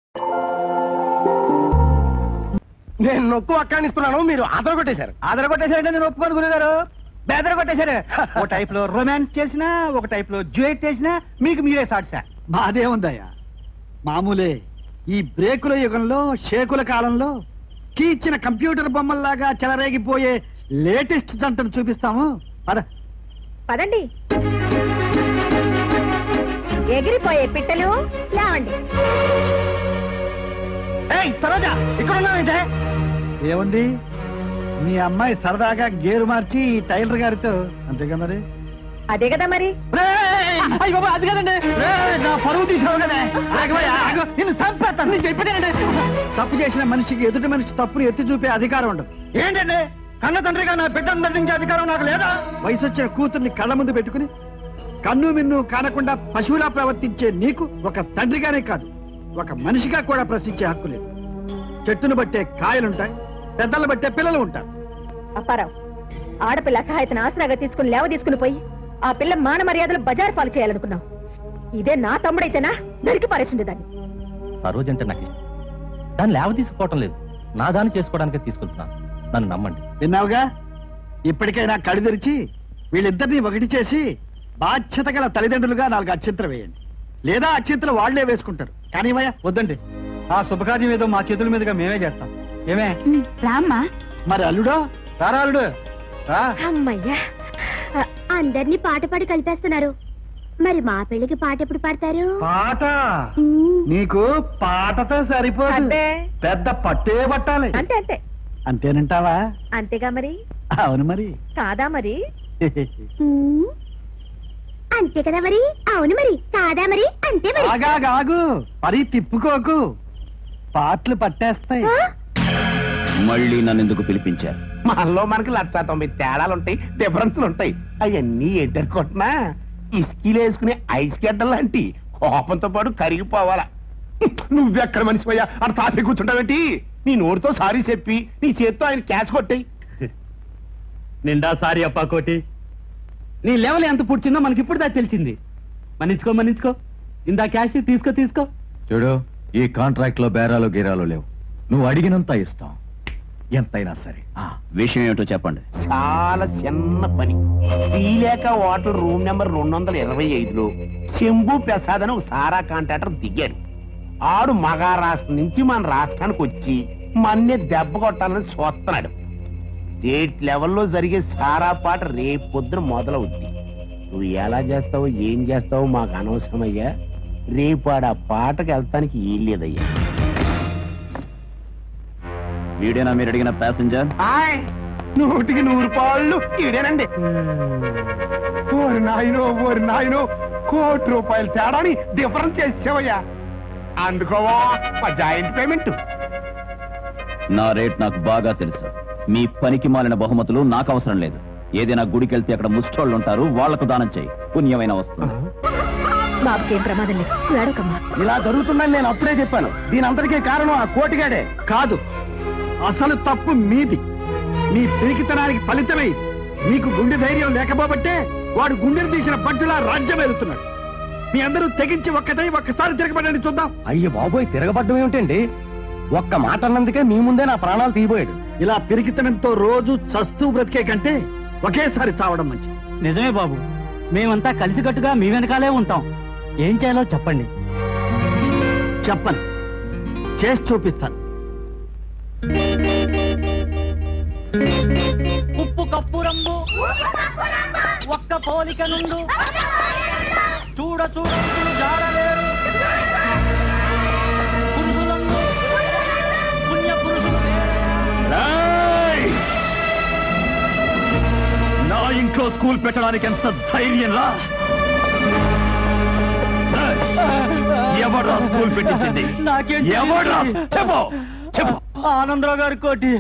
నేను నొక్కు అక్కానిస్తున్నాను మీరు ఆధార కొట్టేశారు ఆదర కొట్టేశారంటే నేను ఒప్పుకోను గురుగారు బెదర కొట్టేశారు ఒక టైప్ లో రొమాన్స్ చేసినా ఒక టైప్ లో జ్యూయట్ చేసినా మీకు మీరే సాట్సా మాదే ఉందయ్యా మామూలే ఈ బ్రేకుల యుగంలో షేకుల కాలంలో కీచిన కంప్యూటర్ బొమ్మల్లాగా చెలరేగిపోయే లేటెస్ట్ జంటను చూపిస్తాము పద పదండి ఎగిరిపోయే పిట్టలు లేవండి ఏయ్ సరోజ ఇక్కడ ఉన్నావేంటే ఏముంది మీ అమ్మాయి సరదాగా గేరు మార్చి ఈ టైలర్ గారితో అంతేగా మరి అదే కదా మరి అయ్య బాబా అది కదండి రేయ్, నా పరువు తీసావు కదా ఆగవయ్యా, ఆగు. నిన్ను చంపేస్తాను నేను చెప్పేదేనండి తప్పు చేసిన మనిషికి ఎదుటి మనిషి తప్పును ఎత్తి చూపే అధికారం ఉండదు ఏంటంటే కన్న తండ్రిగా నా బిడ్డను దండించే అధికారం నాకు లేదా వయసు వచ్చిన కూతుర్ని కళ్ళ ముందు పెట్టుకుని కన్ను మిన్ను కానకుండా పశువులా ప్రవర్తించే నీకు ఒక తండ్రిగానే కాదు ఒక మనిషిగా కూడా ప్రశ్నించే హక్కు లేదు చెట్టును బట్టే కాయలుంటాయి పెద్దలు బట్టే పిల్లలు ఉంటారు అప్పారావు ఆడపిల్ల సహాయతను ఆసరాగా తీసుకుని లేవ తీసుకుని పోయి ఆ పిల్ల మాన మర్యాదలు బజారు పాలు చేయాలనుకున్నావు ఇదే నా తమ్ముడైతేనా నరికి పారేసిండే దాన్ని సరోజ్ అంటే నాకు ఇష్టం దాన్ని లేవ తీసుకోవటం లేదు నా దాన్ని చేసుకోవడానికే తీసుకుంటున్నాను నన్ను నమ్మండి విన్నావుగా ఇప్పటికైనా కడి తెరిచి వీళ్ళిద్దరిని ఒకటి చేసి బాధ్యత గల తల్లిదండ్రులుగా నాలుగు అక్షంతలు వేయండి లేదా అక్షంతలు వాళ్లే వేసుకుంటారు కానీ ఇవయ్యా వద్దండి ఆ శుభకార్యం ఏదో మా చేతుల మీదుగా మేమే చేస్తాం ఏమే రామ్మా మరి అల్లుడో తారాలుడు రా అమ్మయ్యా ఆ, అందరినీ పాట పాడి కలిపేస్తున్నారు మరి మా పెళ్లికి పాట ఎప్పుడు పాడతారు పాట ఉమ్, నీకు పాటతో సరిపోదు అబ్బే పెద్ద పట్టే పట్టాలి అంతే అంతే అంతేనంటావా అంతేగా మరి అవును మరి కాదా మరి ఉమ్. అంతే కదా మరి అవును మరి కాదా మరి అంతే మరి ఆగాగాగు మరి తిప్పుకోకు పాటలు పట్టేస్తాయి ఆ? మళ్ళీ నన్ను ఎందుకు పిలిపించారు మనలో మనకి లక్ష తొంభై తేడాలు ఉంటాయి డిఫరెన్స్లు ఉంటాయి అవన్నీ ఎడ్డరుకొట్టినా ఇస్కీలు వేసుకునే ఐస్ గడ్డలు లాంటి కోపంతో పాటు కరిగిపోవాలా నువ్వెక్కడ మనిషి పోయా అక్కడ తాపి కూర్చుంటావేంటి నీ నోటితో సారీ చెప్పి నీ చేత్తో ఆయన క్యాష్ కొట్టాయి నిండా సారీ అప్పా కోటి నీ లెవెల్ ఎంత పుడిచిందో మనకి ఇప్పుడు దాకా తెలిసింది మన్నించుకో మన్నించుకో ఇందా క్యాష్ తీసుకో తీసుకో చూడు ఈ కాంట్రాక్ట్ లో బేరాలు గీరాలు లేవు నువ్వు అడిగినంత ఇస్తాం ఎంతైనా సరే విషయం ఏమిటో చెప్పండి చాలా చిన్న పని శ్రీలేఖ హోటల్ రూమ్ నెంబర్ రెండు వందల ఇరవై ఐదులో శంభు ప్రసాద్ అని ఒక సారా కాంట్రాక్టర్ దిగాడు ఆడు మహారాష్ట్ర నుంచి మన రాష్ట్రానికి వచ్చి మన్నే దెబ్బ కొట్టాలని చూస్తున్నాడు స్టేట్ లెవెల్లో జరిగే సారా పాట రేపు పొద్దున మొదలవుద్ది నువ్వు ఎలా చేస్తావో ఏం చేస్తావో మాకు అనవసరమయ్యా రేపు ఆడ ఆ పాటకి వెళ్తానికి ఏం లేదయ్యా వీడేనా మీరు అడిగిన ప్యాసింజర్ హాయ్ నూటికి నూరు పాళ్ళు ఇదేనండి ఓరి నాయనో ఓరి నాయనో కోటి రూపాయల తేడాని డిఫరెన్స్ చేసావయ్యా అందుకోవా మా జాయింట్ పేమెంట్ నా రేట్ నాకు బాగా తెలుసు మీ పనికి మాలిన బహుమతులు నాకు అవసరం లేదు ఏదైనా గుడికి వెళ్తే అక్కడ ముష్టోళ్ళు ఉంటారు వాళ్లకు దానం చేయి పుణ్యమైన వస్తుంది బాబుకి ఏం ప్రమాదం లేదు వేడకమ్మా ఇలా జరుగుతుందని నేను అప్పుడే చెప్పాను దీని అంతటికీ కారణం ఆ కోటిగాడే కాదు అసలు తప్పు మీది మీ పిరికితనానికి ఫలితమే ఇది. మీకు గుండె ధైర్యం లేకపోబట్టే వాడు గుండెను తీసిన పట్టులా రాజ్యం వెళుతున్నాడు మీ అందరూ తెగించి ఒక్కటై ఒక్కసారి తిరగబడండి చూద్దాం అయ్యో బాబోయ్ తిరగబడ్డం ఏమిటండి ఒక్క మాట అన్నందుకే మీ ముందే నా ప్రాణాలు తీయబోయాడు ఇలా పిరికితనంతో రోజు చస్తూ బ్రతికే కంటే ఒకేసారి చావడం మంచిది నిజమే బాబు మేమంతా కలిసికట్టుగా మీ వెనకాలే ఉంటాం ఏం చేయాలో చెప్పండి చెప్పను చేసి చూపిస్తాను ఉప్పు కప్పు రంగు ఒక్క పోలిక నుండు చూడ చూడ జాడలేరు పురుషులందు పుణ్య పురుషులు నా ఇంట్లో స్కూల్ పెట్టడానికి ఎంత ధైర్యం రా ఎవడ్రా స్కూల్ పెట్టించింది నాకేం ఎవడ్రా చెప్పు చెప్పు ఆనందరావు గారి కోటి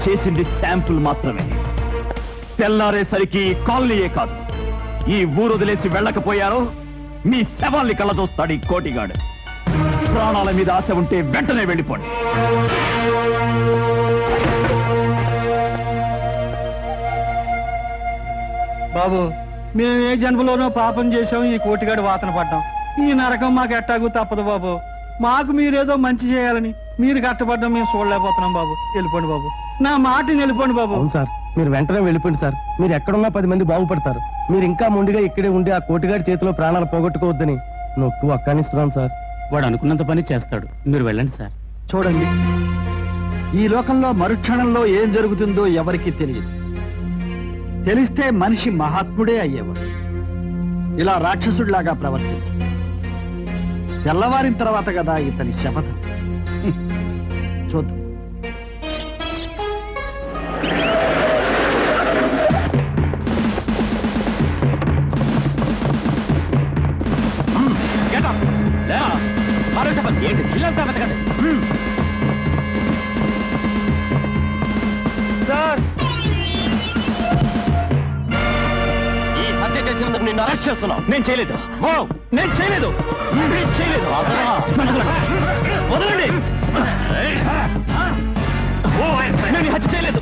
చేసింది శాంపుల్ మాత్రమే తెల్లారేసరికి ఈ కాలనీయే కాదు ఈ ఊరు వదిలేసి వెళ్ళకపోయారో మీ శవాల్ని కళ్ళదోస్తాడు ఈ కోటిగాడు ప్రాణాల మీద ఆశ ఉంటే వెంటనే వెళ్ళిపోండి బాబు మేము ఏ జన్మలోనో పాపం చేశాం ఈ కోటిగాడి వాతన పడ్డాం ఈ నరకం మాకు ఎట్టాగు తప్పదు బాబు మాకు మీరేదో మంచి చేయాలని మీరు కట్టబడ్డం మేము చూడలేకపోతున్నాం బాబు వెళ్ళిపోండి బాబు నా మాటని వెళ్ళిపోండి బాబు అవును సార్ మీరు వెంటనే వెళ్ళిపోండి సార్ మీరు ఎక్కడున్నా పది మంది బాగుపడతారు మీరు ఇంకా మొండిగా ఇక్కడే ఉండి ఆ కోటిగాడి చేతిలో ప్రాణాలు పోగొట్టుకోవద్దని నొక్కు అక్కనిస్తున్నాను సార్ వాడు అనుకున్నంత పని చేస్తాడు మీరు వెళ్ళండి సార్ చూడండి ఈ లోకంలో మరుక్షణంలో ఏం జరుగుతుందో ఎవరికీ తెలియదు తెలిస్తే మనిషి మహాత్ముడే అయ్యేవాడు ఇలా రాక్షసుడిలాగా ప్రవర్తించి తెల్లవారిన తర్వాత కదా ఇతని శపథం హ్మ్. చూద్దాం ఏంటి ఇల్లంతా వెతకండి హ్మ్. ఈ హత్య చేసినందుకు నిన్ను అరెస్ట్ చేస్తున్నావు నేను చేయలేదు ఓ, నేను చేయలేదు నేను చేయలేదు వదలండి ఓ, నేను ఈ హత్య చేయలేదు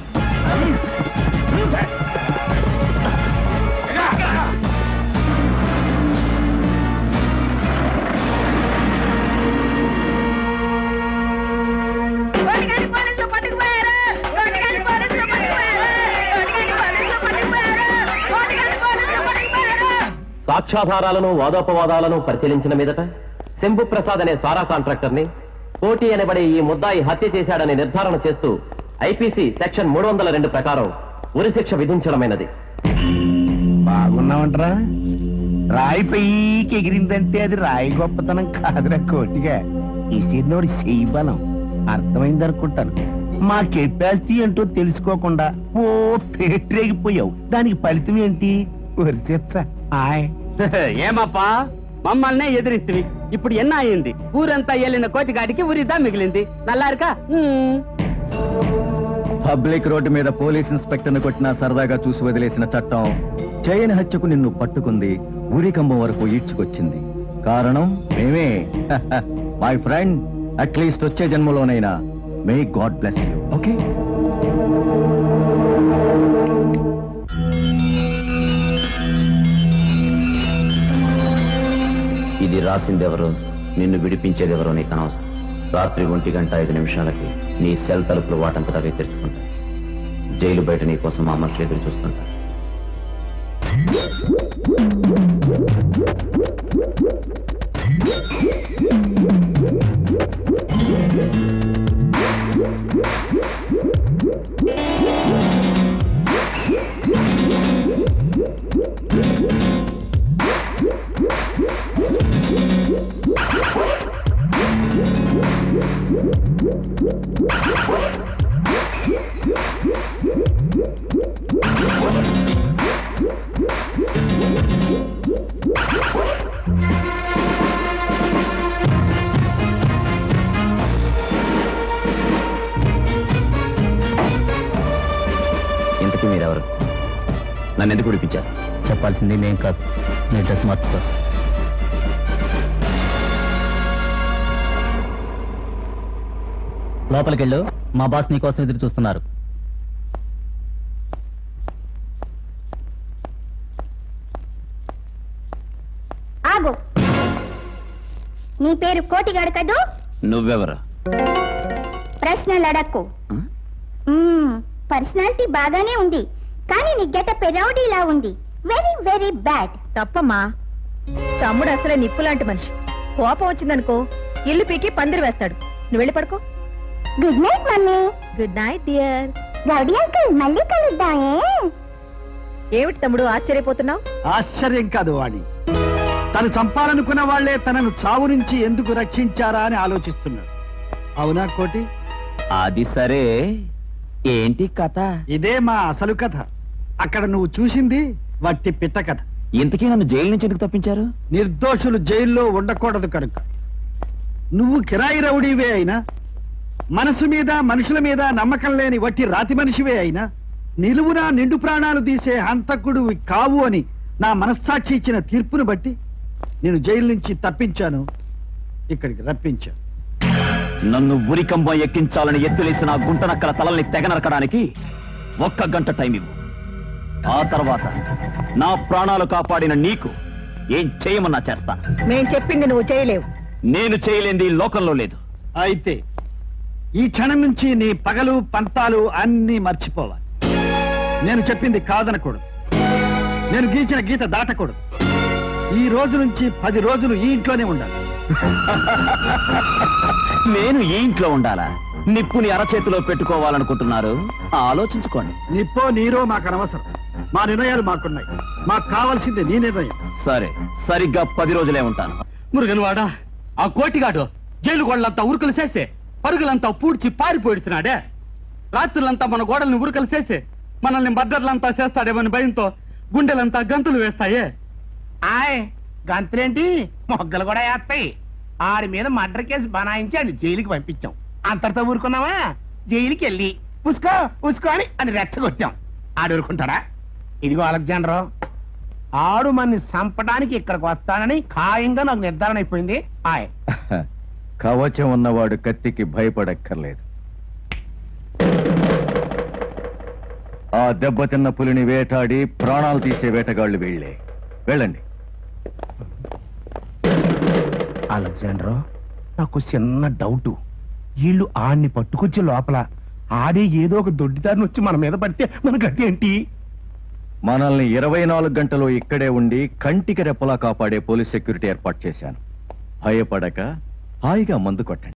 కోటిగాని పోలీసులు పట్టుకుపోయారు కోటిగాని పోలీసులు పట్టుకుపోయారు కోటిగాని పోలీసులు పట్టుకుపోయారు కోటిగాని పోలీసులు పట్టుకుపోయారు సాక్ష్యాధారాలను వాదోపవాదాలను పరిశీలించిన మీదట శంభు ప్రసాద్ అనే సారా కాంట్రాక్టర్ ని కోటి అనబడే ఈ ముద్దాయి హత్య చేశాడని నిర్ధారణ చేస్తూ ఐపీసీ సెక్షన్ మూడు వందల రెండు ప్రకారం ఉరిశిక్ష విధించడమైనది బాగున్నామంటరా రాయి పైకి ఎగిరిందంటే అది రాయి గొప్పతనం కాదురా కోటిగా ఈ సిన్నోడి చెయ్యి బలం అర్థమైంది అనుకుంటాను మా కెపాసిటీ ఏంటో తెలుసుకోకుండా ఓ పేట్రేగిపోయావు దానికి ఫలితం ఏంటి వరిచేచ్చా ఆయ్ ఏమప్పా మమ్మల్నే ఎదిరిస్తుంది ఇప్పుడు ఎన్న అయింది ఊరంతా వెళ్ళిన కోటిగాడికి ఉరిదా మిగిలింది నల్లారిక పబ్లిక్ రోడ్డు మీద పోలీస్ ఇన్స్పెక్టర్ని కొట్టినా సరదాగా చూసి వదిలేసిన చట్టం చేయని హత్యకు నిన్ను పట్టుకుంది ఊరికంబం వరకు ఈడ్చుకొచ్చింది కారణం మేమే మై ఫ్రెండ్ అట్లీస్ట్ వచ్చే జన్మలోనైనా may god bless you okay ఇది రాసిందెవరు నిన్ను విడిపించేదెవరో నీకు అనవసరం రాత్రి ఒంటి గంట ఐదు నిమిషాలకి నీ సెల్ తలుపులు వాటంతట అవే తెరుచుకుంటాయి జైలు బయట నీ కోసం మా మనిషి ఎదురు చూస్తుంటా ఇంతకీ మీరెవరు నన్ను ఎందుకు విడిపించారు చెప్పాల్సింది నేను కాదు నీ డ్రెస్ మార్చుకో లోపలికెళ్ళు మా బాస్ నీ కోసం ఎదురు చూస్తున్నారు ఆగు నీ పేరు కోటిగాడు కదూ నువ్వెవరు ప్రశ్నలు అడక్కు పర్సనాలిటీ బాగానే ఉంది కానీ నీ గెటప్ రౌడీలా ఉంది వెరీ వెరీ బ్యాడ్ తప్పమ్మా తమ్ముడు అసలే నిప్పు లాంటి మనిషి కోపం వచ్చిందనుకో ఇల్లు పీకి పందిరి వేస్తాడు నువ్వు వెళ్ళి పడుకో good night mummy good night dear rowdy uncle మళ్ళీ కలుద్దామే ఏమిటి తమ్ముడు ఆశ్చర్యపోతున్నావు ఆశ్చర్యం కాదు వాడి తను చంపాలనుకున్న వాళ్లే తనను చావు నుంచి ఎందుకు రక్షించారా అని ఆలోచిస్తున్నాడు అవునా కోటి అది సరే ఏంటి కథ ఇదే మా అసలు కథ అక్కడ నువ్వు చూసింది వట్టి పిట్ట కథ ఇంతకీ నన్ను జైలు నుంచి ఎందుకు తప్పించారు నిర్దోషులు జైల్లో ఉండకూడదు కనుక నువ్వు కిరాయి రౌడీవే అయినా మనసు మీద మనుషుల మీద నమ్మకం లేని వట్టి రాతి మనిషివే అయినా నిలువునా నిండు ప్రాణాలు తీసే హంతకుడు కావు అని నా మనస్సాక్షి ఇచ్చిన తీర్పును బట్టి నేను జైలు నుంచి తప్పించాను ఇక్కడికి రప్పించాను నన్ను ఉరికంబం ఎక్కించాలని ఎత్తులేసిన ఆ గుంటనక్కల తలల్ని తెగనరకడానికి ఒక్క గంట టైం ఇవ్వు ఆ తర్వాత నా ప్రాణాలు కాపాడిన నీకు ఏం చేయమన్నా చేస్తా మేం చెప్పింది నువ్వు చేయలేవు నేను చేయలేంది ఈ లోకంలో లేదు అయితే ఈ క్షణం నుంచి నీ పగలు పంతాలు అన్నీ మర్చిపోవాలి నేను చెప్పింది కాదనకూడదు నేను గీచిన గీత దాటకూడదు ఈ రోజు నుంచి పది రోజులు ఈ ఇంట్లోనే ఉండాలి నేను ఈ ఇంట్లో ఉండాలా నిప్పుని అరచేతిలో పెట్టుకోవాలనుకుంటున్నారు ఆలోచించుకోండి నిప్పో నీరో మాకు అనవసరం మా నిర్ణయాలు మాకున్నాయి మాకు కావాల్సింది నీ నిర్ణయం సరే సరిగ్గా పది రోజులే ఉంటాను మురుగన్ వాడా ఆ కోటిగాడు జైలు గోడలంతా ఉరుకులు చేసే పరుగులంతా పూడ్చి పారిపోయిడుతున్నాడే రాత్రులంతా మన గోడల్ని ఉరుకలు చేసే మనల్ని బద్దర్లంతా చేస్తాడేమని భయంతో గుండెలంతా గంతులు వేస్తాయే ఆయ్ గంతులేంటి మొగ్గలు కూడా వేస్తాయి ఆడి మీద మర్డర్ కేసు బనాయించి ఆయన జైలుకి పంపించాం అంతటితో ఊరుకున్నావా జైలుకి వెళ్ళి ఉసుకో ఉసుకో అని అని రెచ్చగొట్టాం ఆడు ఊరుకుంటాడా ఇదిగో అలెగ్జాండర్ ఆడు మన్ని చంపడానికి ఇక్కడికి వస్తానని ఖాయంగా నాకు నిర్ధారణ అయిపోయింది ఆయ్ కవచం ఉన్నవాడు కత్తికి భయపడక్కర్లేదు ఆ దెబ్బతిన్న పులిని వేటాడి ప్రాణాలు తీసే వేటగాళ్ళు వీళ్ళే వెళ్ళండి అలెగ్జాండర్ నాకు చిన్న డౌట్ వీళ్ళు ఆడిని పట్టుకొచ్చే లోపల ఆడే ఏదో ఒక దొడ్డిదారిని వచ్చి మన మీద పడితే మన గతి ఏంటి మనల్ని ఇరవై నాలుగు గంటలు ఇక్కడే ఉండి కంటికి రెప్పలా కాపాడే పోలీస్ సెక్యూరిటీ ఏర్పాటు చేశాను భయపడక హాయిగా మందు కొట్టండి